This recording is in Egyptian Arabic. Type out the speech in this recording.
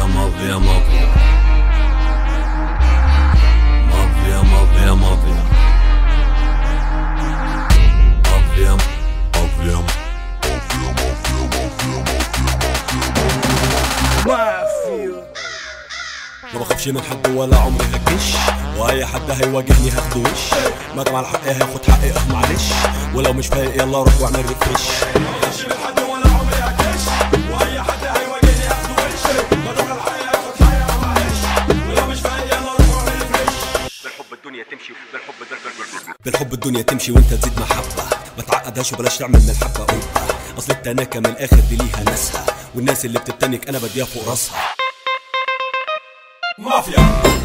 Mafia, mafia, mafia. Mafia, mafia, mafia. Mafia, mafia, ما بخافش من حد ولا عمري هكش واي حد هيواجهني هاخده وش ما طبعا على حقي هياخد حقي اه معلش ولو مش فايق يلا روح واعمل ريفرش ما بخافش من حد ولا عمري هكش واي حد هيواجهني هاخده وش ما طبعا على حقي هياخد حقي اه معلش ولو مش فايق يلا روح واعمل ريفرش بالحب الدنيا تمشي بالحب الدنيا بالحب الدنيا تمشي وانت تزيد محبة ما تعقدهاش وبلاش تعمل من الحبة قبة اصل التناكة من الاخر دي ليها ناسها والناس اللي بتتنك انا بديها فوق راسها مافيا